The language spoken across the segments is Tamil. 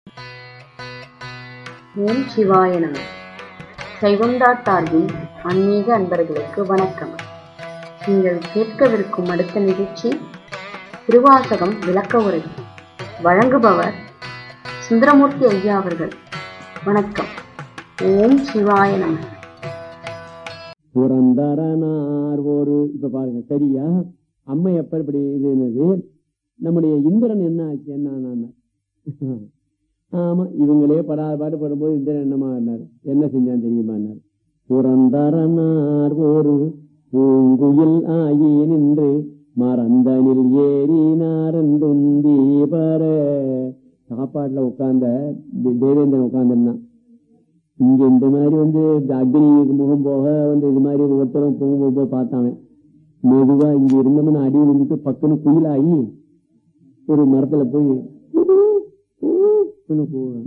ஓம் சிவாய நம சைவந்தா சார்பில் ஆன்மீக அன்பர்களுக்கு வணக்கம் நீங்கள் கேட்கவிருக்கும் அடுத்த நிகழ்ச்சி திருவாசகம் விளக்க உரை வழங்குபவர் சுந்தரமூர்த்தி ஐயா அவர்கள் வணக்கம் ஓம் சிவாய நம புரந்தரனார் ஒரு இப்ப பாருங்க சரியா அம்மை எப்ப இப்படி இது என்னது நம்முடைய இந்திரன் என்ன ஆச்சு என்ன ஆமா இவங்களே படாத பாடு படும்போது இந்திரன் என்னமா என்ன செஞ்சான் தெரியுமான்னார் புரந்தரனார் ஒரு பூங்குயில் ஆகி நின்று மறந்தனில் ஏறினாரந்துந்தி பர சாப்பாட்டுல உட்கார்ந்த தேவேந்திரன் உட்கார்ந்துருந்தான் இங்க இந்த மாதிரி வந்து இந்த அக்னி முகம் போக வந்து இது மாதிரி ஒருத்தரும் போகும் போது பார்த்தாவன் மெதுவா இங்க இருந்தோம்னு அடி விழுந்துட்டு பக்குன்னு குயிலாகி ஒரு மரத்துல போய் போவேன்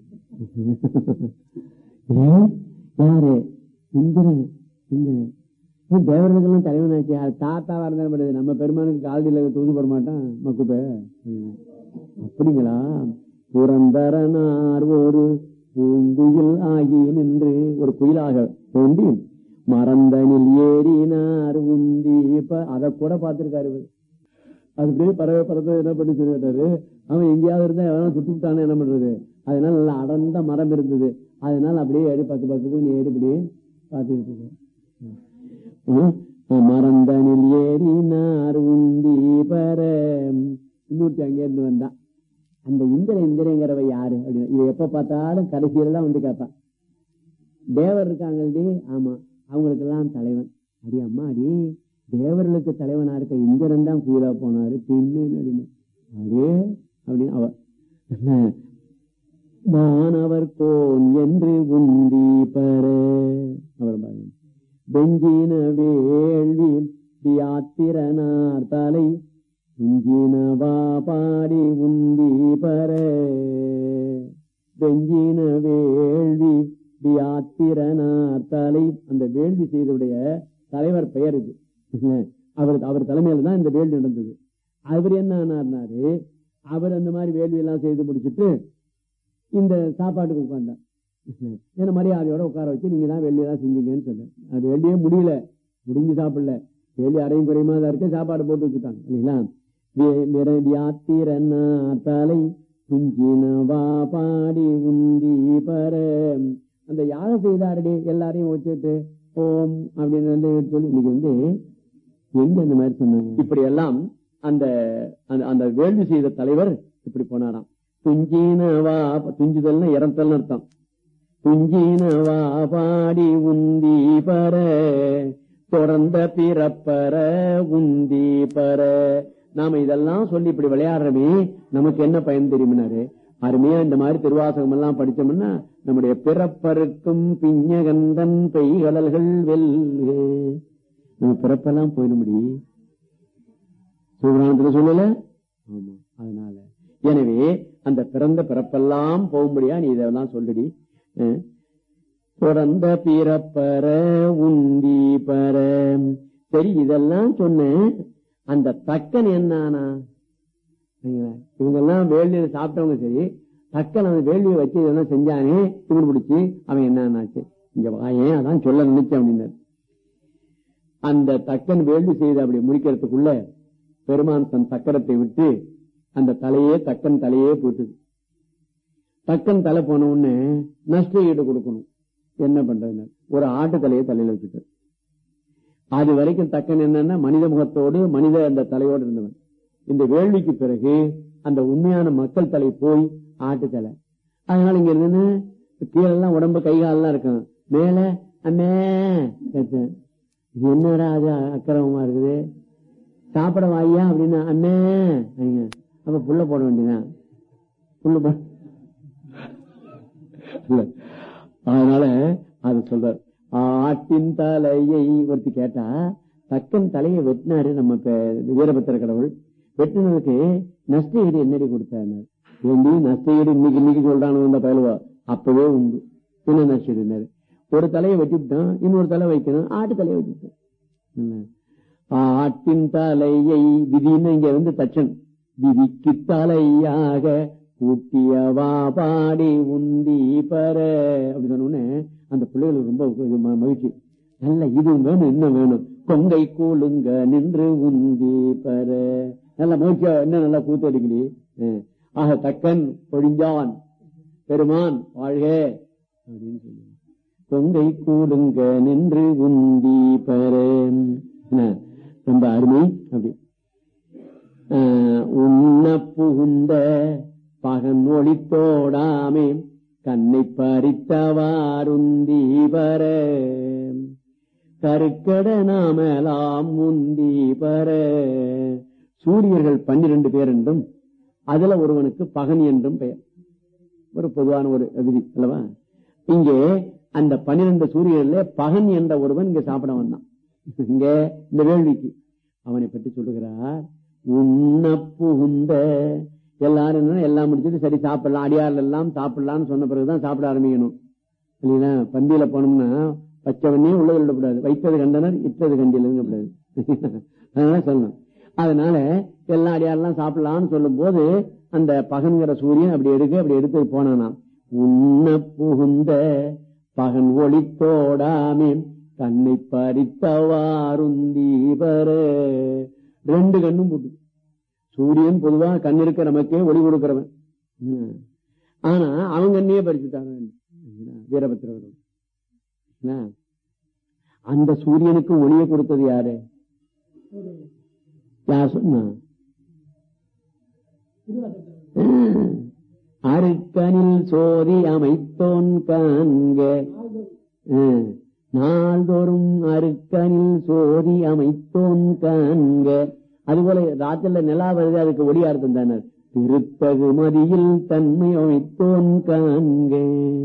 யாரு இந்திரன் இந்திரன் தேவர்களுக்கெல்லாம் தலைவனாச்சு அது தாத்தாவா இருந்தாலும் படுது நம்ம பெருமானுக்கு காலடியில தூது போட மாட்டான் மக்குப்ப அப்படிங்களா புரந்தரனார் ஒரு பூங்குயில் ஆகி நின்று ஒரு குயிலாக தோண்டி மறந்தனில் ஏறினார் உந்தி இப்ப அதை கூட பார்த்திருக்காரு இவர் அது அப்படியே பறவை பறவை என்ன பண்ணி சொல்லிட்டாரு அவன் எங்கேயாவது இருந்தா எவனா சுட்டுட்டானே என்ன பண்றது அதனால நல்லா அடர்ந்த மரம் இருந்தது அதனால அப்படியே ஏறி பத்து பக்கத்துக்கு ஏறி இப்படி பார்த்துக்கிட்டு மறந்தனில் ஏறினார் உந்தி பர இன்னொருத்தி அங்கே இருந்து வந்தான் அந்த இந்திர இந்திரங்கிறவ யாரு அப்படின்னு இவ எப்ப பார்த்தாலும் கடைசியில தான் வந்து கேட்பான் தேவர் இருக்காங்கல்டி ஆமா அவங்களுக்கு எல்லாம் தலைவன் அடி அம்மா அடி தேவர்களுக்கு தலைவனா இருக்க இந்திரன் தான் கூலா போனாரு பின்னு அப்படின்னு அடே அப்படின்னு அவ மாணவர் கோன் என்று உந்தி பர அவர் பாருங்க பெஞ்சின வேள்வி யாத்திரனார் தலை துஞ்சினவா பாடி உந்தி பர வெஞ்சின வேள்வி யாத்திரனார் தலை அந்த வேள்வி செய்தவுடைய தலைவர் பெயர் இது அவர் அவர் தலைமையில தான் இந்த வேள்வி நடந்தது அவர் என்ன ஆனார்னாரு அவர் அந்த மாதிரி வேள்வி எல்லாம் செய்து முடிச்சுட்டு இந்த சாப்பாட்டுக்கு உட்கார்ந்தார் ஏன்னா மரியாதையோட உட்கார வச்சு நீங்க தான் வேள்வி எல்லாம் செஞ்சீங்கன்னு சொன்னேன் அது வேள்வியே முடியல முடிஞ்சு சாப்பிடல வேள்வி அடையும் குறையுமா தான் இருக்க சாப்பாடு போட்டு வச்சுட்டாங்க இல்லைங்களா விரவியாத்திரனா தலை குஞ்சினவா பாடி உந்தி பர அந்த யாகம் செய்தாரடி எல்லாரையும் வச்சுட்டு ஓம் அப்படின்னு வந்து சொல்லி இன்னைக்கு வந்து எங்க அந்த மாதிரி சொன்னாங்க இப்படி எல்லாம் அந்த அந்த வேள்வி செய்த தலைவர் இப்படி போனாராம் துஞ்சினவா துஞ்சுதல்னு இறந்தல்னு அர்த்தம் துஞ்சினவா பாடி உந்தி பர தொடர்ந்த பிறப்பற உந்தி பர நாம இதெல்லாம் சொல்லி இப்படி விளையாடுறமே நமக்கு என்ன பயன் தெரியுமினாரு அருமையா இந்த மாதிரி திருவாசகம் எல்லாம் படிச்சோம்னா நம்முடைய பிறப்பருக்கும் பிஞ்சகந்தன் பெய்கடல்கள் வெல்கு நம்ம பிறப்பெல்லாம் போயிட முடியும் சிவபுராணத்துல சொல்லல ஆமா அதனால எனவே அந்த பிறந்த பிறப்பெல்லாம் போகும்படியா நீ இதெல்லாம் சொல்லுடி தொடர்ந்த பிறப்பற உந்தி பர சரி இதெல்லாம் சொன்னேன் அந்த தக்கன் என்னானா இவங்க எல்லாம் வேள்வியில சாப்பிட்டவங்க சரி தக்கன் அந்த வேள்வியை வச்சு இதெல்லாம் செஞ்சானே திமிர் பிடிச்சி அவன் என்னாச்சு இங்க வாயேன் அதான் சொல்ல நினைச்சேன் அப்படின்னாரு அந்த தக்கன் வேள்வி செய்து அப்படி முடிக்கிறதுக்குள்ள பெருமான் தன் சக்கரத்தை விட்டு அந்த தலையே தக்கன் தலையே போட்டுது தக்கன் தலை போன உடனே நஷ்ட ஈடு கொடுக்கணும் என்ன பண்றது ஒரு ஆட்டு தலையை தலையில வச்சுட்டு அது வரைக்கும் தக்கன் என்னன்னா மனித முகத்தோடு மனித அந்த தலையோடு இருந்தவன் இந்த வேள்விக்கு பிறகு அந்த உண்மையான மக்கள் தலை போய் ஆட்டு தலை அதனால இங்க இருந்து கீழெல்லாம் உடம்பு கை காலெல்லாம் இருக்கும் மேல அண்ணே இது என்னடா அது அக்கிரமமா இருக்குது சாப்பிட வாயா அப்படின்னா அண்ணே அப்ப புள்ள போட வேண்டியதான் புள்ள போட அதனால அது சொல்றார் ஆட்டின் தலையை ஒருத்தி கேட்டா தக்கன் தலையை வெட்டினாரு நம்ம வீரபத்திர கடவுள் வெட்டினதுக்கு நஷ்ட ஈடு என்னடி கொடுத்தாரு வேண்டி நஷ்ட ஈடு இன்னைக்கு இன்னைக்கு சொல்றானு இந்த பயலுவா அப்பவே உண்டு என்ன நஷ்ட ஈடுனாரு ஒரு தலையை வெட்டிவிட்டான் இன்னொரு தலை வைக்கணும் ஆட்டு தலையை வச்சுட்டேன் ஆட்டின் தலையை விதின்னு இங்க வந்து தச்சன் விதிக்கு தலையாக ஊட்டியவா பாடி உந்தி பர அப்படி சொன்னோடனே அந்த பிள்ளைகளுக்கு ரொம்ப இது ம- மகிழ்ச்சி நல்ல இது வேணும் இன்னும் வேணும் கொங்கை கூழுங்க நின்று உந்தி பர நல்ல மகிழ்ச்சியா இன்னும் நல்லா கூத்தடிக்கடி ஆக தக்கன் பொழிஞ்சான் பெருமான் வாழ்க அப்படின்னு சொல்லி கொங்கை கூடுங்க நின்று உந்தி பெற ரொம்ப அருமை அப்படி ஆஹ் உண்ண புகுந்த பகன் ஒளித்தோடாமே கண்ணை பறித்தவாருந்தி பர கருக்கட நாமலாம் முந்தி பர சூரியர்கள் பன்னிரண்டு பேர் என்றும் அதுல ஒருவனுக்கு பகன் என்றும் பெயர் ஒரு பொதுவான ஒரு விதி அல்லவா இங்கே அந்த பன்னிரண்டு சூரியன்ல பகன் என்ற ஒருவன் இங்க சாப்பிட வந்தான் இங்க இந்த வேள்விக்கு அவனை பற்றி சொல்லுகிறார் உண்ண புகுந்த எல்லாரும் என்னன்னா எல்லாம் முடிச்சுட்டு சரி சாப்பிடலாம் அடியார்கள் எல்லாம் சாப்பிடலாம்னு சொன்ன பிறகுதான் சாப்பிட ஆரம்பிக்கணும் இல்லைங்களா பந்தியில போனோம்னா பச்சவனே உள்ளது விடக்கூடாது வைத்தது கண்டனர் இட்டது கண்டிலங்க கூடாது அதனால சொல்லணும் அதனால எல்லா அடியாரெல்லாம் சாப்பிடலாம்னு சொல்லும் போது அந்த பகன்கிற சூரியன் அப்படி எடுக்க அப்படி எடுத்து போனானாம் உண்ண புகுந்த பகன் ஒளித்தோடாமே கண்ணை பறித்தவாருந்தி பர ரெண்டு கண்ணும் போட்டு சூரியன் பொதுவா கண் இருக்க நமக்கே ஒளி கொடுக்கிறவன் ம். ஆனா அவன் கண்ணையே பறிச்சுட்டாங்க வீரபத்திரவர் என்ன? அந்த சூரியனுக்கு ஒளியை கொடுத்தது யாரு யார் சொன்னா ம். அருக்கனில் சோதி அமைத்தோன் காண்க ம். நாள்தோறும் அருக்கனில் சோதி அமைத்தோன் காண்க அதுபோல ராத்திரில நிலா வருது அதுக்கு ஒளி அர்த்தம் தானே திருத்தகு மதியில் தன்மை அமைத்தோன் காண்க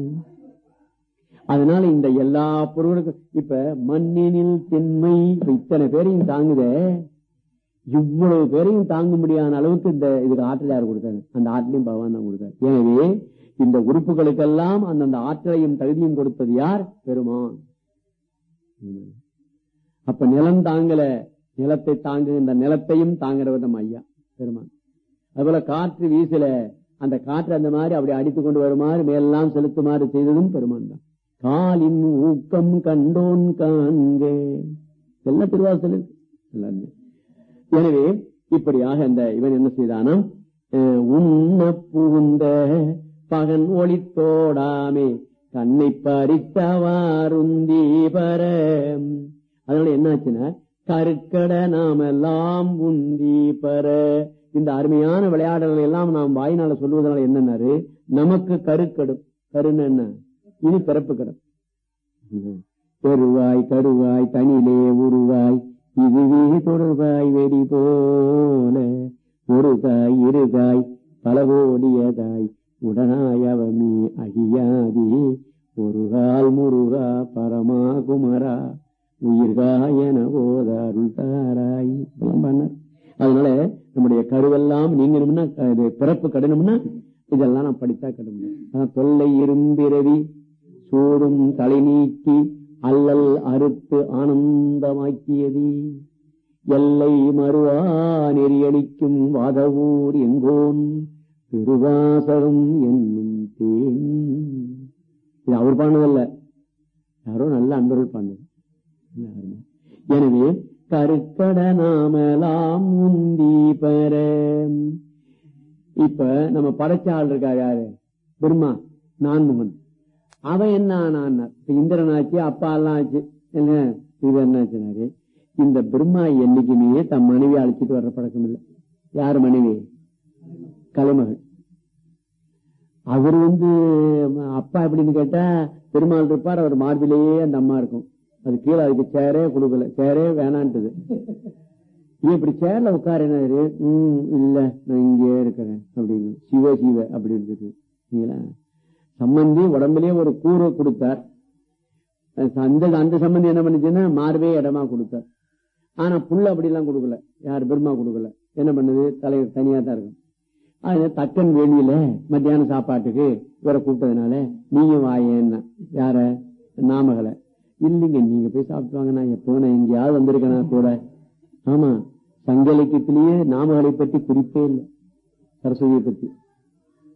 அதனால இந்த எல்லா பொருளுக்கும் இப்ப மண்ணினில் திண்மை இப்ப இத்தனை பேரையும் தாங்குதே இவ்வளவு பேரையும் தாங்க முடியாத அளவுக்கு இந்த இதுக்கு ஆற்றல் யார் கொடுத்தாரு அந்த ஆற்றலையும் பகவான் தான் கொடுத்தார் எனவே இந்த உறுப்புகளுக்கெல்லாம் அந்தந்த ஆற்றலையும் தகுதியும் கொடுத்தது யார் பெருமான் ம். அப்ப நிலம் தாங்கல நிலத்தை தாங்குகின்ற நிலத்தையும் தாங்குறவர் நம்ம ஐயா பெருமான் அதுபோல காற்று வீசல அந்த காற்று அந்த மாதிரி அப்படி அடித்துக் கொண்டு வருமாறு மேலெல்லாம் செலுத்துமாறு செய்ததும் பெருமான் தான் காலின் ஊக்கம் கண்டோன் காண்க எல்லாம் திருவாசல் இருக்கு. எல்லாருமே எனவே இப்படியாக இந்த இவன் என்ன செய்தானாம் அஹ், உண்ண புகுந்த பகன் ஒளித்தோடாமே கண்ணை பறித்தவாருந்தி பர அதனால என்னாச்சுன்னா கருக்கட நாமெல்லாம் உந்தி பர இந்த அருமையான விளையாடல்கள் எல்லாம் நாம் வாயினால சொல்வதனால என்னன்னாரு நமக்கு கருக்கடும் கருன்னு என்ன இனி பிறப்பு கடும் பெருவாய் கருவாய் தனிலே உருவாய் இதுவே தொடர்பாய் வெடி போல ஒரு காய் இரு காய் பலவோடியதாய் உடனாய் அவமி அகியாதி ஒரு கால் முருகா பரமா குமரா உயிர்காயன போதாருள் தாராய் இதெல்லாம் பண்ணார் அதனால நம்முடைய கருவெல்லாம் நீங்கணும்னா இது பிறப்பு கடணும்னா இதெல்லாம் நான் படித்தா கடும் அதான் தொல்லை இரும்பிரவி சூடும் தலை நீக்கி அல்லல் அறுத்து ஆனந்தமாக்கியது எல்லை மறுவா நெறியளிக்கும் வாதவூர் எங்கோன் திருவாசகம் என்னும் தேன் இது அவர் பாடுனதல்ல யாரோ நல்ல அன்பர்கள் பாடுனது எனவே கருக்கட நாமலாம் முந்தி பெற இப்ப நம்ம படைச்ச ஆள் இருக்கா யாரு பிரம்மா நான்முகன் அவன் என்ன ஆனான் இப்ப இந்திரன் ஆச்சு அப்பா எல்லாம் ஆச்சு என்ன இது என்னாச்சுனாரு இந்த பிரம்மா என்னைக்குமே தன் மனைவி அழைச்சிட்டு வர்ற பழக்கம் இல்லை யார் மனைவி கலைமகள் அவர் வந்து அப்பா எப்படின்னு கேட்டா பெருமாள் இருப்பார் அவர் மார்பிலேயே அந்த அம்மா இருக்கும் அது கீழே அதுக்கு சேரே கொடுக்கல சேரே வேணான்ட்டுது நீ இப்படி சேர்ல உட்காருனாரு உம் இல்ல நான் இங்கே இருக்கிறேன் அப்படின்னு சிவ சிவ அப்படி இருந்தது சரிங்களா சம்பந்தி உடம்புலயே ஒரு கூரை கொடுத்தார் அந்த அந்த சம்பந்தி என்ன பண்ணுச்சுன்னா மார்பே இடமா கொடுத்தார் ஆனா புள்ள அப்படி எல்லாம் கொடுக்கல யார் பெருமா கொடுக்கல என்ன பண்ணுது தலைவர் தனியா தான் இருக்கும் அது தக்கன் வெளியில மத்தியான சாப்பாட்டுக்கு இவரை கூப்பிட்டதுனால நீங்க வாயேன்னா யார நாமகளை இல்லைங்க நீங்க போய் சாப்பிட்டு வாங்க நான் எப்போ நான் எங்கேயாவது வந்திருக்கேனா கூட ஆமா சங்க இலக்கியத்திலேயே நாமகளை பற்றி குறிப்பே இல்லை சரஸ்வதியை பற்றி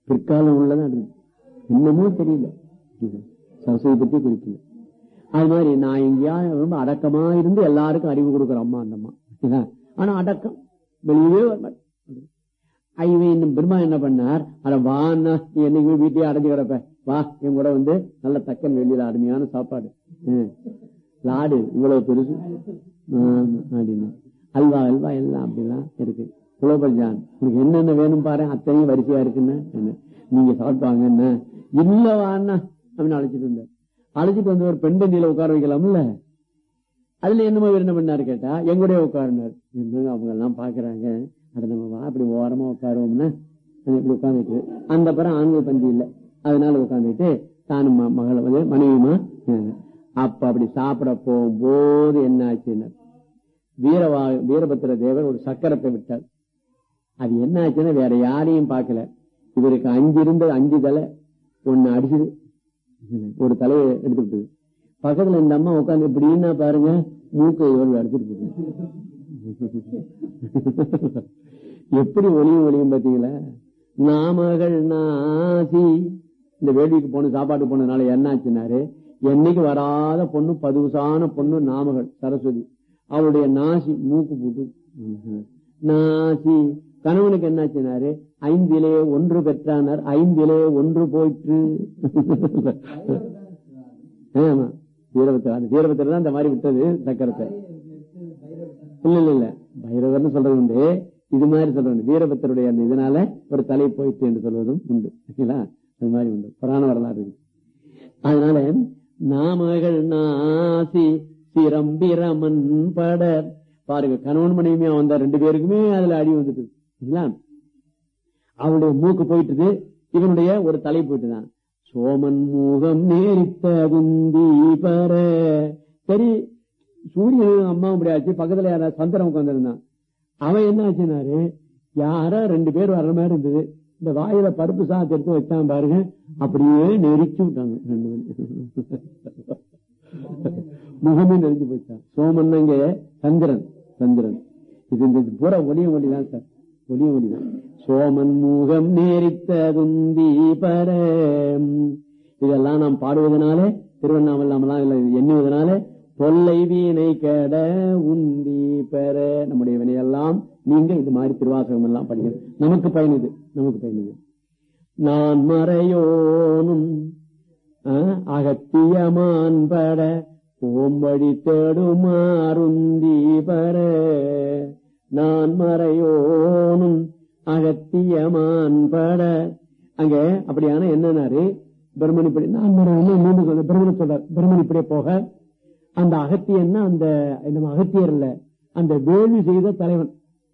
பிற்காலம் உள்ளதான் அது இன்னமும் தெரியல இது சரஸ்வதி பத்தி குறிக்கல அது மாதிரி நான் எங்கேயா ரொம்ப அடக்கமா இருந்து எல்லாருக்கும் அறிவு கொடுக்குற அம்மா அந்த அம்மா ஆனா அடக்கம் வெளியவே வர மாட்டேன் ஐவன் இன்னும் பெருமா என்ன பண்ணார் அட வான்னா நீ என்னைக்குமே வீட்டையே அடைஞ்சு கிடப்ப வா என் கூட வந்து நல்ல தக்கன் வெளியில அருமையான சாப்பாடு ம். லாடு இவ்வளவு பெருசு ஆமா, அப்படின்னு அல்வா அல்வா எல்லாம் அப்படிலாம் இருக்கு குளோபல் ஜான் உனக்கு என்னென்ன வேணும் பாரு அத்தனையும் வரிசையா இருக்குன்னு என்ன நீங்க சாப்பிட்டாங்க என்ன இல்ல வாண்ணா அப்படின்னு அழைச்சிட்டு இருந்தார் அழைச்சிட்டு வந்து ஒரு பெண் தண்டியில உட்கார வைக்கலாம்ல அதுல என்னமோ இவர் என்ன பண்ணாரு கேட்டா எங்களுடைய உட்காருனார் என்னங்க அவங்க எல்லாம் பாக்குறாங்க அதை நம்ம வா இப்படி ஓரமா உட்காருவோம்னா அது இப்படி உட்காந்துட்டு அந்த பிறம் ஆண்கள் பந்தி இல்ல அதனால உட்காந்துட்டு தானும் ம- மகளை வந்து மனைவியுமா இருந்தாங்க. அப்ப அப்படி சாப்பிட போகும்போது என்ன ஆச்சுன்னா வீரவா வீரபத்திர தேவர் ஒரு சக்கரத்தை விட்டார் அது என்ன ஆச்சுன்னா வேற யாரையும் பார்க்கல இவருக்கு அஞ்சு இருந்தது அஞ்சு தலை ஒன்னு அடிச்சுது ஒரு தலையை எடுத்துக்கிட்டு பக்கத்துல இந்த அம்மா உட்காந்து இப்படின்னா பாருங்க மூக்கை எவ்வளவு எடுத்துட்டு போகுது எப்படி ஒளியும் ஒளியும் பாத்தீங்களா நாமகள் நாசி இந்த வேடிக்கைக்கு போன சாப்பாட்டு போனதுனால என்னாச்சுனாரு என்னைக்கு வராத பொண்ணு பதுவுசான பொண்ணு நாமகள் சரஸ்வதி அவளுடைய நாசி மூக்கு போட்டு நாசி கணவனுக்கு என்னாச்சுனாரு ஐந்திலே ஒன்று பெற்றானார் ஐந்திலே ஒன்று போயிற்று ஆமா வீரபத்திர வீரபத்திர தான் இந்த மாதிரி விட்டது சக்கரத்தை இல்ல இல்ல இல்ல பைரவர்னு சொல்றது உண்டு இது மாதிரி சொல்றது உண்டு வீரபத்தருடைய அந்த இதனால ஒரு தலை போயிட்டு என்று சொல்வதும் உண்டு சரிங்களா அது மாதிரி உண்டு புராண வரலாறு இருக்கு அதனால நாமகள் நாசி சிரம்பிரமன் பட பாருங்க கணவன் மனைவியா வந்த ரெண்டு பேருக்குமே அதுல அடி வந்துட்டு சரிங்களா அவளுடைய மூக்கு போயிட்டுது இவனுடைய ஒரு தலை போயிட்டுதான் சோமன் மூகம் நேரித்த குந்தி பர சரி சூரியன் அம்மா இப்படி ஆச்சு பக்கத்துல யாரா சந்திரன் உட்காந்துருந்தான் அவன் என்ன ஆச்சுனாரு யாரோ ரெண்டு பேர் வர்ற மாதிரி இருந்தது இந்த வாயில பருப்பு சாதத்தை எடுத்து வச்சான் பாருங்க அப்படியே நெரிச்சு விட்டாங்க ரெண்டு பேரும் முகமே நெறிஞ்சு போச்சான் சோமன் இங்க சந்திரன் சந்திரன் இது இந்த பூரா ஒளிய ஒளிதான் சார் ஒளிய ஒளிதான் சோமன் முகம் நேரித்த குந்தி பர இதெல்லாம் நாம் பாடுவதனாலே திருவண்ணாமலை நாமெல்லாம் எண்ணுவதனாலே தொல்லை வீணை கட உந்தி பெற நம்முடைய வினையெல்லாம் நீங்க இது மாதிரி திருவாசகம் எல்லாம் படிக்கிறது நமக்கு பயனுது நமக்கு பயனுது நான் மறையோனும் ஆஹ், அகத்தியமான் பட ஓம்படி தேடுமாறுந்தி பெற நான் மறையோனும் அகத்தியமான் பட அங்க அப்படியான என்னன்னாரு பிரம்மன் இப்படி நான் மறையோனும் மீண்டும் சொல்ற பிரம்மன் சொல்றார் பிரம்மன் இப்படியே போக அந்த அகத்தியன்னா அந்த நம்ம அகத்தியர் இல்ல அந்த வேள்வி செய்த தலைவன்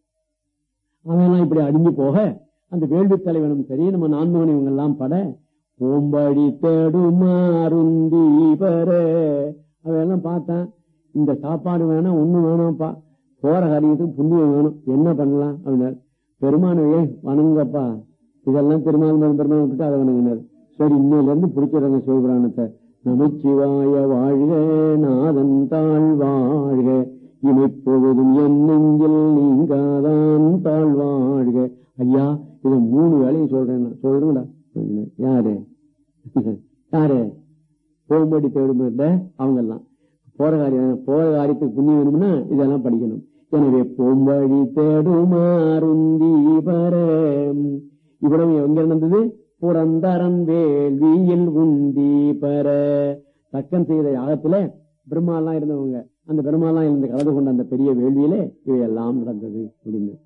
அவன் எல்லாம் இப்படி அடிஞ்சு போக அந்த வேள்வி தலைவனும் சரி நம்ம நான்மகன் இவங்க எல்லாம் பட ஓம்படி தேடுமாறுந்தி பெற அவையெல்லாம் பார்த்தான் இந்த சாப்பாடு வேணாம் ஒண்ணு வேணாம்ப்பா போற காரியத்துக்கு புண்ணியம் வேணும் என்ன பண்ணலாம் அப்படின்னாரு பெருமானவே வணங்கப்பா இதெல்லாம் பெருமாள் மேல் பெருமாள் விட்டு அதை வணங்கினார் சரி இன்னையில இருந்து பிடிச்சிடுறாங்க சிவபுராணத்தை நமச்சிவாய வாழ்க நாதன் தாழ் வாழ்க இமைப்பொழுதும் என் நெஞ்சில் நீங்காதான் தாழ் வாழ்க ஐயா இதை மூணு வேலையும் சொல்றேன் நான். சொல்றீங்களா யாரு யாரு போகும்படி தேடுமில்ல அவங்க எல்லாம் போற காரியம் போற காரியத்துக்கு புண்ணியம் வேணும்னா இதெல்லாம் படிக்கணும் எனவே போம்படி தேடுமாறுந்தி பர இவ்வளவு எங்க நடந்தது புரந்தரன் வேள்வியில் உந்தி பெற தக்கன் செய்த யாகத்துல பிரம்மாலாம் இருந்தவங்க அந்த பெருமாலாம் இருந்து கலந்து கொண்ட அந்த பெரிய வேள்வியிலே இவையெல்லாம் நடந்தது அப்படின்னு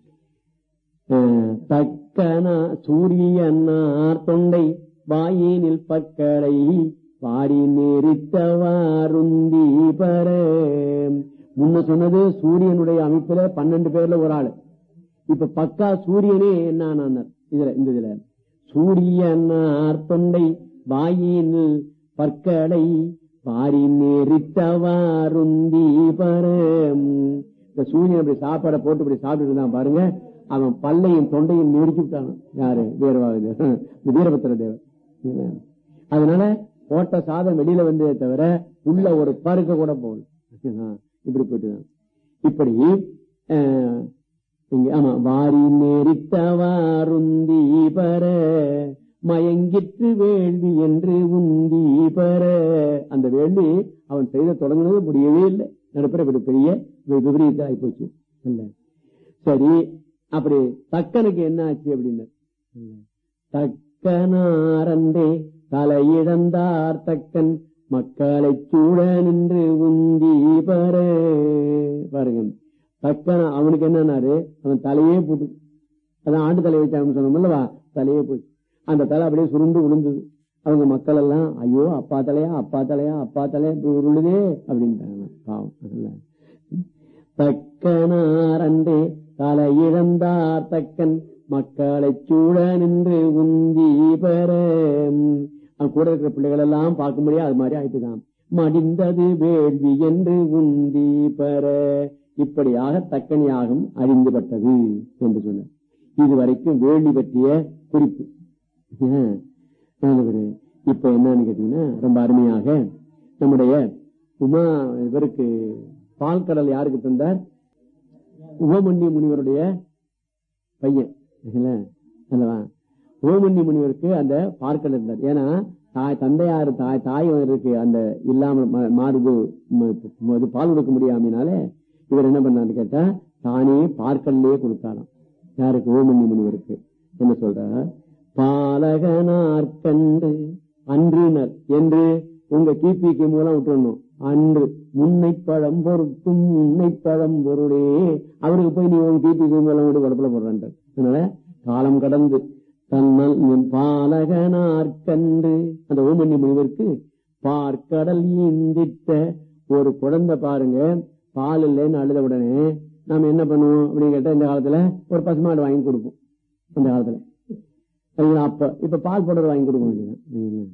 அஹ், தக்கன சூரியனார் தொண்டை வாயினில் பக்கடை வாரி நெறித்தவாருந்தி பர முன்ன சொன்னது சூரியனுடைய அமைப்புல பன்னெண்டு பேர்ல ஒரு ஆளு இப்ப பக்கா சூரியனே என்ன இதுல இந்த இதுல சூரியனார் தொண்டை வாயினில் பற்களை வாரி நெறித்தவாருந்தி பரம் இந்த சூரியன் அப்படி சாப்பாடை போட்டு இப்படி சாப்பிட்டு இருந்தான் பாருங்க அவன் பல்லையும் தொண்டையும் நெரிச்சு விட்டான் யாரு வீரவாகுது இந்த வீரபத்திர தேவர் அதனால போட்ட சாதம் வெளியில வந்ததே தவிர உள்ள ஒரு பருக்க கூட போகல இப்படி போயிட்டுதான் இப்படி அஹ், இங்க ஆமா வாரி நேரித்தவாருந்தி பெற மயங்கிற்று வேள்வி என்று உந்தி பெற அந்த வேள்வி அவன் செய்த தொடங்கினது முடியவே இல்லை நடுப்புற இப்படி பெரிய வி- விபரீதம் ஆயிப்போச்சு இல்ல சரி அப்படி தக்கனுக்கு என்ன ஆச்சு அப்படின்னு தக்கனாரண்டே தலையிழந்தார் தக்கன் மக்களை சூழ நின்று உந்தி பெற பாருங்க தக்கன அவனுக்கு என்னன்னாரு அவன் தலையே போட்டு அதான் ஆண்டு தலை வச்சாங்கன்னு சொன்னோம்லவா தலையே போச்சு அந்த தலை அப்படியே சுருண்டு விழுந்தது அவங்க மக்கள் எல்லாம் ஐயோ அப்பா தலையா அப்பா தலையா அப்பா தலையா இப்படி உருளுதே அப்படின்ட்டாங்க பாவம் அதனால தக்கனாரண்டே தலை இழந்தார் தக்கன் மக்களை சூழ நின்று உந்தி பெற அவன் கூட இருக்கிற பிள்ளைகள் எல்லாம் பார்க்க முடியாது அது மாதிரி ஆயிட்டுதான் மடிந்தது வேள்வி என்று உந்தி பெற இப்படியாக தக்கனியாகம் அழிந்துபட்டது என்று சொன்னார் இதுவரைக்கும் வேள்வி பற்றிய குறிப்பு ஏன்? நல்லவரே. இப்ப என்னன்னு கேட்டீங்கன்னா ரொம்ப அருமையாக நம்முடைய உமா இவருக்கு பால் கடல் யாருக்கு தந்தார் உபமன்ய முனிவருடைய பையன் சரிங்களா? அல்லவா உபமன்ய முனிவருக்கு அந்த பார்க்கடல் இருந்தார் ஏன்னா தாய் தந்தையார் தாய் தாய் இருக்கு அந்த இல்லாம ம- மாறுது ம- இது பால் கொடுக்க முடியாமனால இவர் என்ன பண்ணாரு கேட்டா தானே பார்க்கல்லையே கொடுத்தாராம் யாருக்கு ஓமன்ய முனிவருக்கு என்ன சொல்றார் பாலகனார் கண்டு அன்றினர் என்று உங்க கிபிக்கு மூலம் விட்டுறணும் அன்று முன்னை பழம் பொருட்டும் முன்னை பழம் பொருளே அவருக்கு போய் நீ உங்க கிபிக்கு மூலம் விட்டு குழப்பல போடுறான் அதனால காலம் கடந்து தன்னல் என் பாலகனார் கண்டு அந்த ஓமன்ய முனிவருக்கு பார்க்கடல் ஈந்திட்ட ஒரு குழந்தை பாருங்க பால் இல்லைன்னு அழுத உடனே நாம என்ன பண்ணுவோம் அப்படின்னு கேட்டா இந்த காலத்துல ஒரு பசுமாடு வாங்கி கொடுப்போம் அந்த காலத்துல சரிங்களா? அப்ப இப்ப பால் பவுடர் வாங்கி கொடுக்க வேண்டியது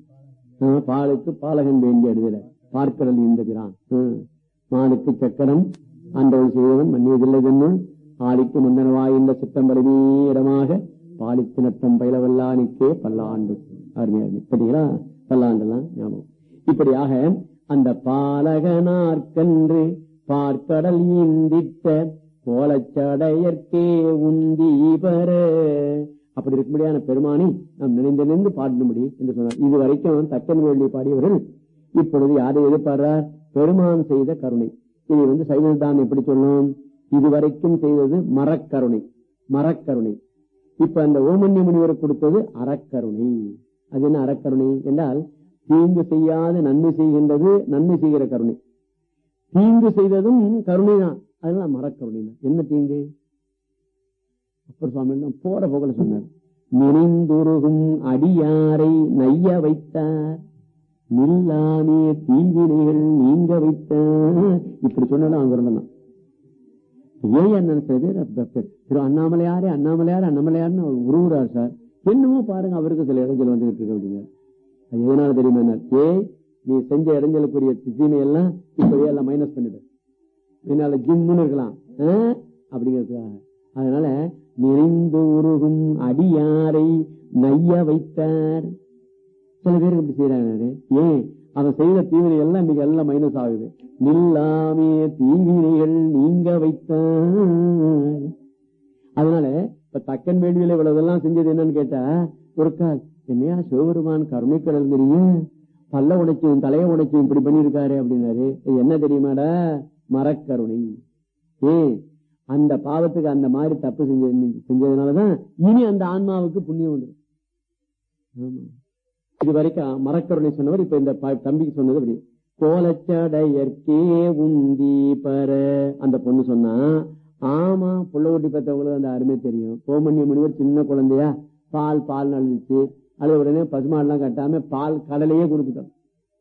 பாலுக்கு பாலகன் வேண்டிய அடிதல பார்க்கடல் இந்த பிரான் ம். மானுக்கு சக்கரம் ஆண்டவள் செய்தவன் மன்னியதில்லை என்னுள் ஆளிக்கு முந்தனவாய் இந்த சித்தம்பரமே இடமாக பாலித்து நட்டம் பயிலவல்லானிக்கே பல்லாண்டு அருமை அருமை பார்த்தீங்களா பல்லாண்டுலாம் ஞாபகம் இப்படியாக அந்த பாலகனார்க்கன்று பார்க்கடல் ஈந்திட்ட கோலச்சடையற்கே உந்தி பெற அப்படி இருக்கும்படியான பெருமானை நாம் நினைந்து நினைந்து பாடும்படி என்று சொன்னார் இது வரைக்கும் தக்கன் வேள்வி பாடியவர்கள் இப்பொழுது யாரை எதிர்பார்றார் பெருமான் செய்த கருணை இதை வந்து சைவதான் எப்படி சொல்லும் இதுவரைக்கும் செய்தது மரக்கருணை மரக்கருணை இப்ப அந்த ஓமன்ய முனிவர் கொடுத்தது அறக்கருணை அது என்ன அறக்கருணை என்றால் தீங்கு செய்யாத நன்மை செய்கின்றது நன்மை செய்கிற கருணை தீங்கு செய்ததும் கருணை தான் அதனால மரக்கருணை தான் என்ன தீங்கு அப்பர் சுவாமி தான் போற போகல சொன்னார் நினைந்துருகும் அடியாரை நைய வைத்தார் நில்லாமே தீவினைகள் நீங்க வைத்தார் இப்படி சொன்னாலும் அவங்க இருந்தான் ஏன் என்ன சில பேர் அப்ப- அப்ப திரு அண்ணாமலையாரே அண்ணாமலையார் அண்ணாமலையார்னு அவர் உருவுறார் சார் என்னமோ பாருங்க அவருக்கு சில இடைஞ்சல் வந்துகிட்டு இருக்கு அப்படிங்க அது எதனால தெரியுமா என்ன? ஏய் நீ செஞ்ச இடைஞ்சலுக்குரிய தீமை எல்லாம் இப்படியே எல்லாம் மைனஸ் பண்ணிடு என்னால ஜிம்முன்னு இருக்கலாம் ஆ? அப்படிங்கிறதுக்காக அதனால நிறைந்து உருகும் அடியாரை நைய வைத்தார் சில பேருக்கு இப்படி செய்யறாங்க ஏன் அவன் செய்த தீவினை எல்லாம் இன்னைக்கு எல்லாம் மைனஸ் ஆகுது நில்லாமே தீவினைகள் நீங்க வைத்தார் அதனால இப்ப தக்கன் வேள்வியில இவ்வளவுதெல்லாம் செஞ்சது என்னன்னு கேட்டா ஒரு கால் என்னையா சிவபெருமான் கருணை கடல்கிறீங்க பல்ல உடைச்சும் தலைய உடைச்சும் இப்படி பண்ணிருக்காரு அப்படின்னாரு இது என்ன தெரியுமாடா மரக்கருணை ஏன் அந்த பாவத்துக்கு அந்த மாதிரி தப்பு செஞ்ச செஞ்சதுனாலதான் இனி அந்த ஆன்மாவுக்கு புண்ணியம் வந்துடும் ஆமா. இது வரைக்கும் மரக்கருணை சொன்னவர் இப்ப இந்த ப- தம்பிக்கு சொன்னது அப்படி கோலச்சடையற்கே உந்தி பர அந்த பொண்ணு சொன்னா ஆமா புள்ள ஊட்டி பெற்றவங்களுக்கு அந்த அருமை தெரியும் கோமன்ய முனிவர் சின்ன குழந்தையா பால் பால் நழுந்துச்சு அது உடனே பசுமாடெல்லாம் கட்டாம பால் கடலையே கொடுத்துட்டோம்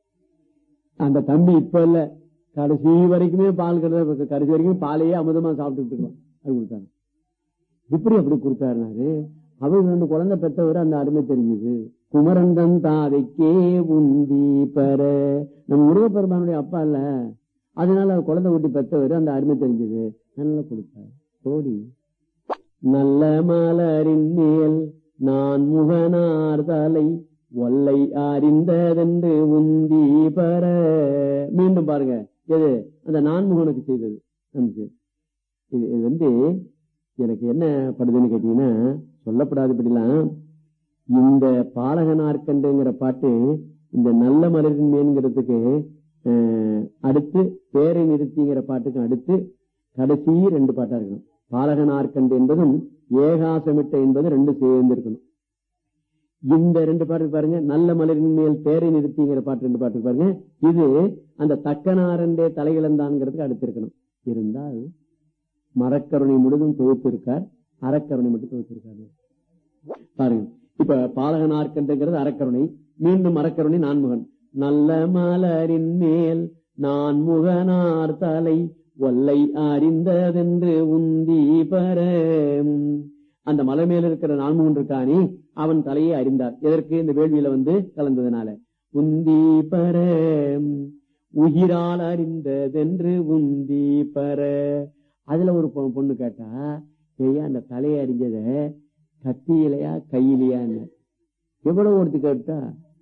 அந்த தம்பி இப்ப இல்ல கடைசி வரைக்குமே பால் கடலை கடைசி வரைக்கும் பாலையே அமுதமா சாப்பிட்டுட்டு இருக்கோம் அது கொடுத்தாரு இப்படி அப்படி கொடுத்தாருனாரு அவர் ரெண்டு குழந்தை பெற்றவர் அந்த அருமை தெரிஞ்சது குமரந்தன் தாதைக்கே உந்தி பெற நம்ம முருகப்பெருமானுடைய அப்பா இல்ல அதனால அவர் குழந்தை ஊட்டி பெற்றவர் அந்த அருமை தெரிஞ்சது நல்லா கொடுத்தார் கோடி நல்ல மலரின் மேல் நான் முகனார் தலை ஒல்லை அறிந்ததென்று உந்தி பெற மீண்டும் பாருங்க எது அந்த நான்முகனுக்கு செய்தது அந்த இது இது வந்து எனக்கு என்ன படுதுன்னு கேட்டீங்கன்னா சொல்லப்படாது இப்படிலாம் இந்த பாலகனார்கண்டுங்கிற பாட்டு இந்த நல்ல மலரின் மேன்கிறதுக்கு அஹ், அடுத்து பேரை நிறுத்திங்கிற பாட்டுக்கு அடுத்து கடைசி ரெண்டு பாட்டா இருக்கணும் பாலகனார்கண்டு என்பதும் ஏகாசமிட்ட என்பது ரெண்டு சேர்ந்து இருக்கணும் இந்த ரெண்டு பாட்டு பாருங்க நல்ல மலரின் மேல் பேரை நிறுத்திங்கிற பாட்டு ரெண்டு பாட்டு பாருங்க இது அந்த தக்கனாரண்டே தலையிழந்தான்ங்கிறதுக்கு அடுத்து இருக்கணும் இருந்தால் மரக்கருணை முழுதும் தொகுத்து இருக்கார் அறக்கருணை மட்டும் தொகுத்து இருக்காரு பாருங்க இப்ப பாலகனார்கண்டுங்கிறது அறக்கருணை மீண்டும் மரக்கருணை நான்முகன் நல்ல மலரின் மேல் நான்முகனார் தலை ஒல்லை அறிந்ததென்று உந்தி பர அந்த மலை மேல இருக்கிற நான்முகன் இருக்கானே அவன் தலையை அறிந்தார் எதற்கு இந்த வேள்வியில வந்து கலந்ததுனால உந்தி பர உயிரால் அறிந்ததென்று உந்தி பர அதுல ஒரு பொ- பொண்ணு கேட்டா ஐயா அந்த தலையை அறிஞ்சத கத்தியிலையா கையிலையான்னு எவ்வளவு ஒருத்தி கேட்டா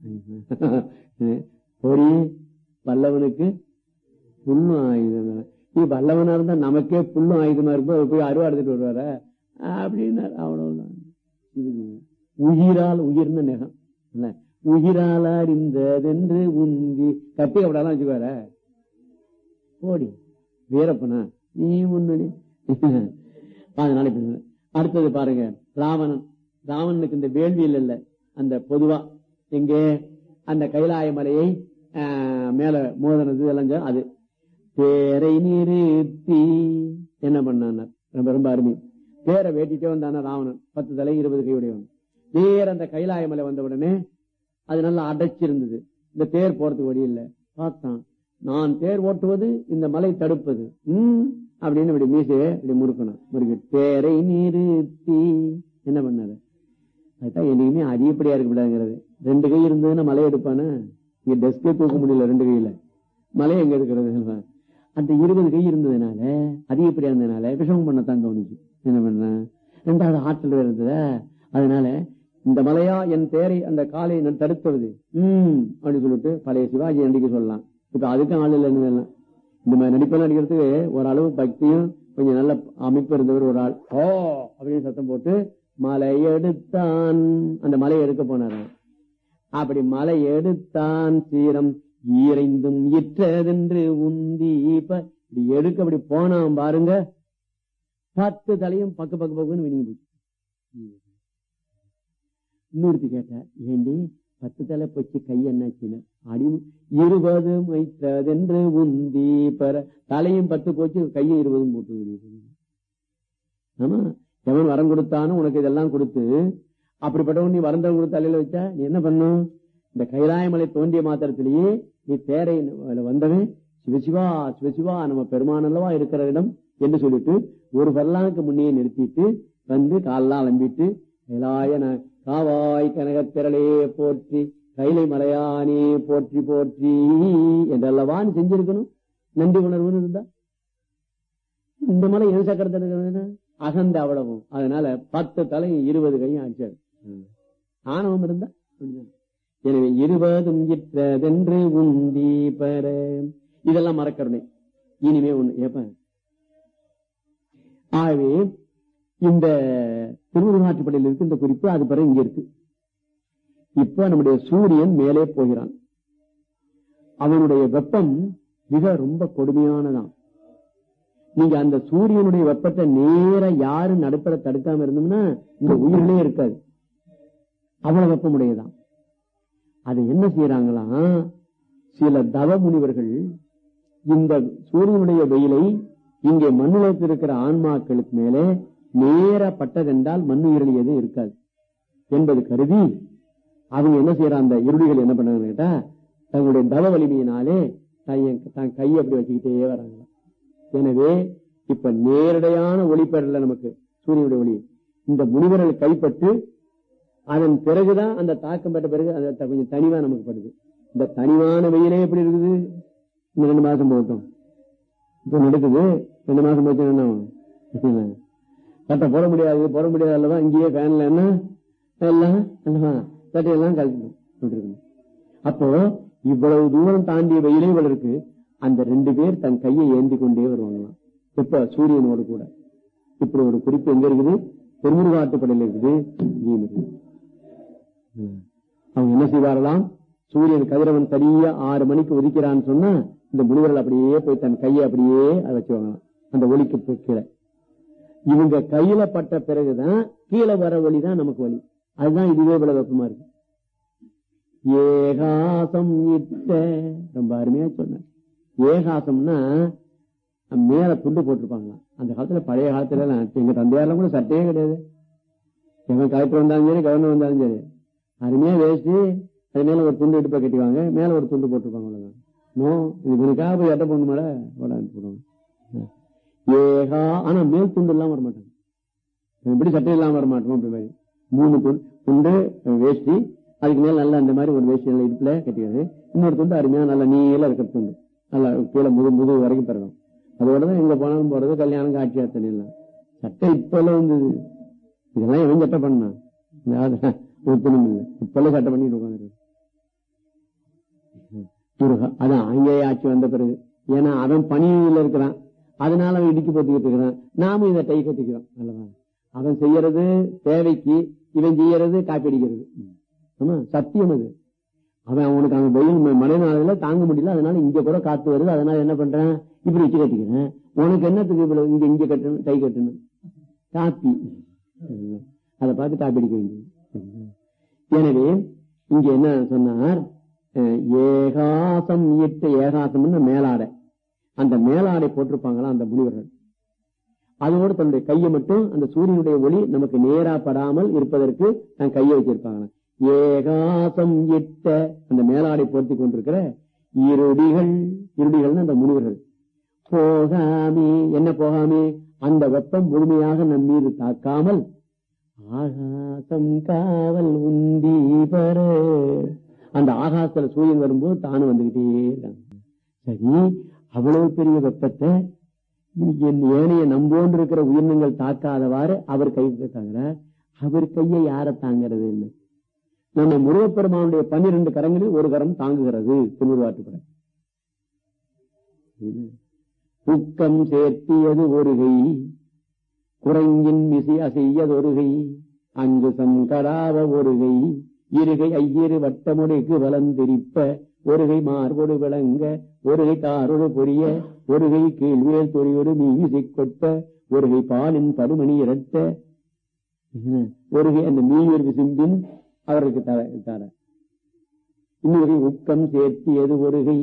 பொறி வல்லவனுக்கு புல்லும் ஆயுதம் நீ வல்லவனா இருந்தா நமக்கே புல்லும் ஆயுதமா இருக்கும் அவர் போய் அருவா எடுத்துட்டு வருவார அப்படின்னாரு அவ்வளவுதான் இது உயிரால் உயிர்ன நெகம் இல்ல உயிரால் அறிந்ததென்று உந்தி கத்தி கப்படாலாம் வச்சுக்குவார போடி வீரப்பனா நீ முன்னணி அதனால இப்படி சொன்னேன். அடுத்தது பாருங்க ராவணன் ராவணனுக்கு இந்த வேள்வியில் இல்ல அந்த பொதுவா எங்கே அந்த கைலாய மலையை ஆஹ், மேல மோதனது எல்லாம் செஞ்சா அது தேரை நிறுத்தி என்ன பண்ணான் ரொம்ப ரொம்ப அருமை தேரை வேட்டிட்டே வந்தான ராவணன் பத்து தலை இருபது கையுடையவன் நேர அந்த கைலாய மலை வந்த உடனே அது நல்லா அடைச்சிருந்தது இந்த தேர் போறதுக்கு வழி இல்ல பார்த்தான் நான் தேர் ஓட்டுவது இந்த மலை தடுப்பது உம் அப்படின்னு இப்படி மீசைய இப்படி முறுக்கணும் முறுக்கி தேரை நிறுத்தி என்ன பண்ணாரு அதுதான் என்னைக்குமே அதிகப்படியா இருக்கக்கூடாதுங்கிறது ரெண்டு கை இருந்ததுன்னா மலை எடுப்பானே இங்க டெஸ்கே தூக்க முடியல ரெண்டு கையில மலை எங்க இருக்கிறது அந்த இருபது கை இருந்ததுனால அதிகப்படியா இருந்ததுனால விஷமம் பண்ணத்தான் தோணுச்சு என்ன பண்ண ரெண்டாவது ஆற்றல் வேற இருந்ததா அதனால இந்த மலையா என் தேரை அந்த காலை நான் தடுத்துறது உம் அப்படின்னு சொல்லிட்டு பழைய சிவாஜி நடிக்க சொல்லலாம் இப்ப அதுக்கும் ஆள் இல்லைன்னு இந்த மாதிரி நடிப்பெல்லாம் நடிக்கிறதுக்கு ஓரளவு பக்தியும் கொஞ்சம் நல்ல அமைப்பு இருந்தவர் ஒரு ஆள் ஓ அப்படின்னு சத்தம் போட்டு மலை எடுத்தான் அந்த மலையை எடுக்க போனாராம் அப்படி மலை எடுத்தான் சீரம் ஈரைந்தும் இற்றதென்று உந்தி இப்ப இப்படி எடுக்க அப்படி போனான் பாருங்க பத்து தலையும் பக்கு பக்கு பக்குன்னு வினிங்க போச்சு இன்னொருத்தி கேட்டா ஏண்டி பத்து தலை போச்சு கை என்னாச்சுன்னு அடி இருபது வைத்ததென்று உந்தி பெற தலையும் பத்து போச்சு கையும் இருபதும் போட்டு விடுது. ஆமா எவன் வரம் கொடுத்தானோ உனக்கு இதெல்லாம் கொடுத்து அப்படிப்பட்டவன் நீ வரந்தவன் கொடுத்து தலையில வச்சா நீ என்ன பண்ணும் இந்த கைலாயமலை தோன்றிய மாத்திரத்திலேயே நீ தேரை வந்தவன் சிவசிவா சிவசிவா நம்ம பெருமானல்லவா இருக்கிற இடம் என்று சொல்லிட்டு ஒரு பல்லானுக்கு முன்னே நிறுத்திட்டு வந்து காலெல்லாம் அலம்பிட்டு கைலாய ந- காவாய் கனகத்திரளே போற்றி கைலை மலையானே போற்றி போற்றி என்றல்லவா நீ செஞ்சிருக்கணும் நன்றி உணர்வுன்னு இருந்தா இந்த மலை எது சக்கரத்தில் இருக்கிறது அகந்த அவ்வளவும் அதனால பத்து தலையும் இருபது கையும் அடிச்சாரு ஆணவம் இருந்தா அப்படிதான். எனவே இருபதும் இற்றதென்று உந்தி பெற இதெல்லாம் மறக்கருணை இனிமே ஒண்ணு ஏப்ப ஆகவே இந்த திருவுருமாற்றுப்படையில் இருக்கு இந்த குறிப்பு அது பிறகு இங்க இருக்கு இப்ப நம்முடைய சூரியன் மேலே போகிறான் அவனுடைய வெப்பம் மிக ரொம்ப கொடுமையானதான் நீங்க அந்த சூரியனுடைய வெப்பத்தை நேர யாரு நடுப்பட தடுக்காம இருந்தோம்னா இந்த உயிரிலே இருக்காது அவ்வளவு வெப்பமுடையதான் அதை என்ன செய்யறாங்களாம் சில தவ முனிவர்கள் இந்த சூரியனுடைய வெயிலை இங்கே மண்ணுலகத்தில் இருக்கிற ஆன்மாக்களுக்கு மேலே நேர பட்டதென்றால் மண்ணுயிரல் எதுவும் இருக்காது என்பது கருதி அவங்க என்ன செய்யறாங்க அந்த இருடிகள் என்ன பண்ணாங்கன்னு கேட்டா தங்களுடைய தவ வலிமையினாலே தன் தன் கையை அப்படி வச்சுக்கிட்டே வராங்களாம் எனவே இப்ப நேரடியான ஒளி பெறல நமக்கு சூரியனுடைய ஒளி இந்த முனிவர்கள் கைப்பட்டு அதன் பிறகுதான் அந்த தாக்கம் பெற்ற பிறகு அந்த த- கொஞ்சம் தனிவா நமக்கு படுது இந்த தனிவான வெயிலே எப்படி இருக்குது இந்த ரெண்டு மாசம் போகட்டும் இப்ப நடக்குது ரெண்டு மாசம் போச்சு என்ன ஆகும்? சட்டை போட முடியாது போட முடியாது அல்லவா இங்கேயே ஃபேன்ல என்ன எல்லாம் அல்லவா சட்டையெல்லாம் கழட்டணும் அப்படி இருக்கணும். அப்போ இவ்வளவு தூரம் தாண்டிய வெயிலே இவ்வளவு இருக்கு அந்த ரெண்டு பேர் தன் கையை ஏந்தி கொண்டே வருவாங்களாம் இப்ப சூரியனோடு கூட இப்படி ஒரு குறிப்பு எங்க இருக்குது திருமுருகாட்டுப்படையில் இருக்குது இங்கேயும் இருக்குது ம். அவங்க என்ன செய்வார்களாம் சூரியன் கதிரவன் சரியா ஆறு மணிக்கு உதிக்கிறான்னு சொன்னா இந்த முனிவர்கள் அப்படியே போய் தன் கையை அப்படியே அதை வச்சுவாங்களாம் அந்த ஒளிக்கு போய் கீழே இவங்க கையில பட்ட பிறகுதான் கீழே வர ஒளி தான் நமக்கு வலி அதுதான் இதுவே இவ்வளவு வெப்பமா இருக்கு ஏகாசம் இட்ட ரொம்ப அருமையா சொன்ன ஏகாசம்னா மேல துண்டு போட்டிருப்பாங்களாம் அந்த காலத்துல பழைய காலத்துல எல்லாம் எங்க தந்தையாரெல்லாம் கூட சட்டையே கிடையாது எவன் கலெக்டர் வந்தாலும் சரி கவர்னர் வந்தாலும் சரி அருமையா வேஸ்ட் அது மேல ஒரு துண்டு எடுப்ப கட்டிவாங்க மேல ஒரு துண்டு போட்டிருப்பாங்க அவ்வளவுதான் நோ இது இவனுக்காக போய் எட்ட பொண்ணு மேல போடான்னு போடுவாங்க ஏகா ஆனா மேல் துண்டு எல்லாம் வர மாட்டாங்க எப்படி சட்டை இல்லாம வர மாட்டோம் அப்படி மாதிரி மூணு துண்டு துண்டு வேஷ்டி அதுக்கு மேல நல்லா அந்த மாதிரி ஒரு வேஷ்டி நல்ல இடுப்புல கட்டிக்கிறது இன்னொரு துண்டு அருமையா நல்லா நீள இருக்கிற துண்டு நல்லா கீழே முது முதுகு வரைக்கும் பிறகும் அதோட தான் எங்க போனாலும் போறது கல்யாணம் காட்சி அத்தனை எல்லாம் சட்டை இப்ப எல்லாம் வந்தது இதெல்லாம் எவன் சட்டை பண்ணான் ஒத்துணும் இல்லை இப்ப எல்லாம் சட்டை பண்ணிட்டு உட்காந்துருக்கு முருகா அதான் அங்கேயே ஆட்சி வந்த பிறகு ஏன்னா அவன் பணியில இருக்கிறான் அதனால அவன் இடுக்கி போட்டுக்கிட்டு இருக்கிறான் நாம இதை டை கட்டிக்கிறோம் அல்லவா அவன் செய்யறது தேவைக்கு இவன் செய்யறது காப்பி அடிக்கிறது ஆமா சத்தியம் அது அவன் அவனுக்கு அங்க வெயில் மழை நாளில தாங்க முடியல அதனால இங்க கூட காத்து வருது அதனால என்ன பண்றேன் இப்படி வச்சு கட்டிக்கிறேன் உனக்கு என்னத்துக்கு இவ்வளவு இங்க இங்க கட்டணும் டை கட்டணும் காப்பி அதை பார்த்து காப்பி அடிக்க வேண்டியது எனவே இங்க என்ன சொன்னார் அஹ், ஏகாசம் இட்ட ஏகாசம்னு மேலாடை அந்த மேலாடை போட்டிருப்பாங்களா அந்த முனிவர்கள் அதோடு தன்னுடைய கையை மட்டும் அந்த சூரியனுடைய ஒளி நமக்கு நேரா படாமல் இருப்பதற்கு தன் கையை வச்சிருப்பாங்க ஏகாசம் இட்ட அந்த மேலாடை போர்த்தி கொண்டிருக்கிற இருடிகள் இருடிகள் அந்த முனிவர்கள் போகாமே என்ன போகாமே அந்த வெப்பம் முழுமையாக நம் மீது தாக்காமல் ஆகாசம் காவல் உந்தி பர அந்த ஆகாசத்துல சூரியன் வரும்போது தானும் வந்துகிட்டே இருக்காங்க சரி அவ்வளவு பெரிய வெப்பத்தை என் ஏனைய நம்போன்று இருக்கிற உயிரினங்கள் தாக்காதவாறு அவர் கை தாங்குறார் அவர் கையை யார தாங்கிறது என்ன நம்ம முருகப்பெருமானுடைய பன்னிரண்டு கரங்களில் ஒரு கரம் தாங்குகிறது திருவாட்டுப்பட உக்கம் சேர்த்தியது ஒருகை குரங்கின் மிசி அசையதொருகை அங்கு சங்கடாவ ஒருகை இருகை ஐயிரு வட்டமுடைக்கு வளந்திரிப்ப ஒருகை மார்பொடு விளங்க ஒருகை தாரொடு பொரிய ஒருகை கீழ்வேல் தொழியோடு மீசி கொட்ட ஒருகை பாலின் பருமணி இரட்ட ஒருகை அந்த மீயூர் விசும்பின் அவருக்கு தர தர இன்னொரு உக்கம் சேர்த்தியது ஒருகை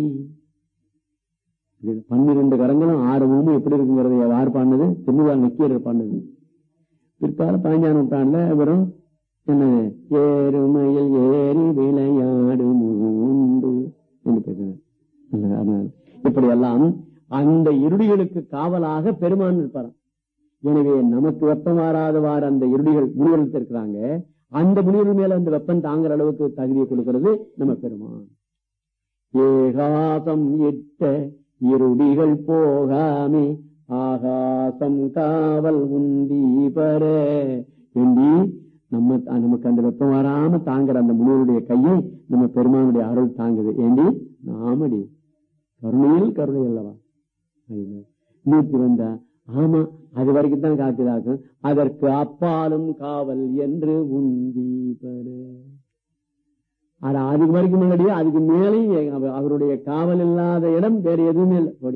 பன்னிரண்டு கரங்களும் ஆறு மூணு எப்படி இருக்குங்கிறத யார் பாடினது திருவாள் நக்கீரர் பாடினது பிற்கால பதினஞ்சாம் நூற்றாண்டுல வெறும் என்னது ஏறுமையில் ஏறி விளையாடு மூண்டு என்று பேசினார் அதனால இப்படி எல்லாம் அந்த இருடிகளுக்கு காவலாக பெருமான் இருப்பாராம் எனவே நமக்கு வெப்பம் மாறாதவாறு அந்த இருடிகள் முனிவர்கள் இருக்கிறாங்க அந்த முனிவர்கள் மேல அந்த வெப்பம் தாங்குற அளவுக்கு தகுதியை கொடுக்கிறது நம்ம பெருமான் ஏகாசம் இட்ட இருடிகள் போகாமே ஆகாசம் காவல் உந்தி பர வேண்டி நம்ம நமக்கு அந்த வெப்பம் வராம தாங்குற அந்த முனிவருடைய கையை நம்ம பெருமானுடைய அருள் தாங்குது ஏண்டி நாமடி கருணையில் கருணை அல்லவா நூத்தி வந்தா ஆமா அது வரைக்கும் தான் காத்துதாக்கும் அதற்கு அப்பாலும் காவல் என்று உந்தி பர ஆனா அதுக்கு வரைக்கும் முன்னாடியே அதுக்கு மேலேயும் அவ- அவருடைய காவல் இல்லாத இடம் வேற எதுவுமே இல்லை போடி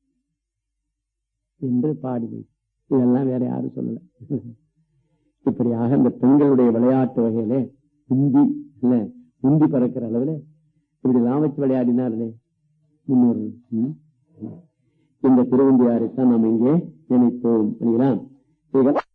என்று பாடி போய் இதெல்லாம் வேற யாரும் சொல்லல இப்படியாக இந்த பெண்களுடைய விளையாட்டு வகையில உந்தி இல்ல உந்தி பறக்கிற அளவுல இப்படி எல்லாம் வச்சு விளையாடினார்களே முன்னோர் இந்த திருவந்தியாரைத்தான் நாம் இங்கே நினைப்போம் இல்லைங்களா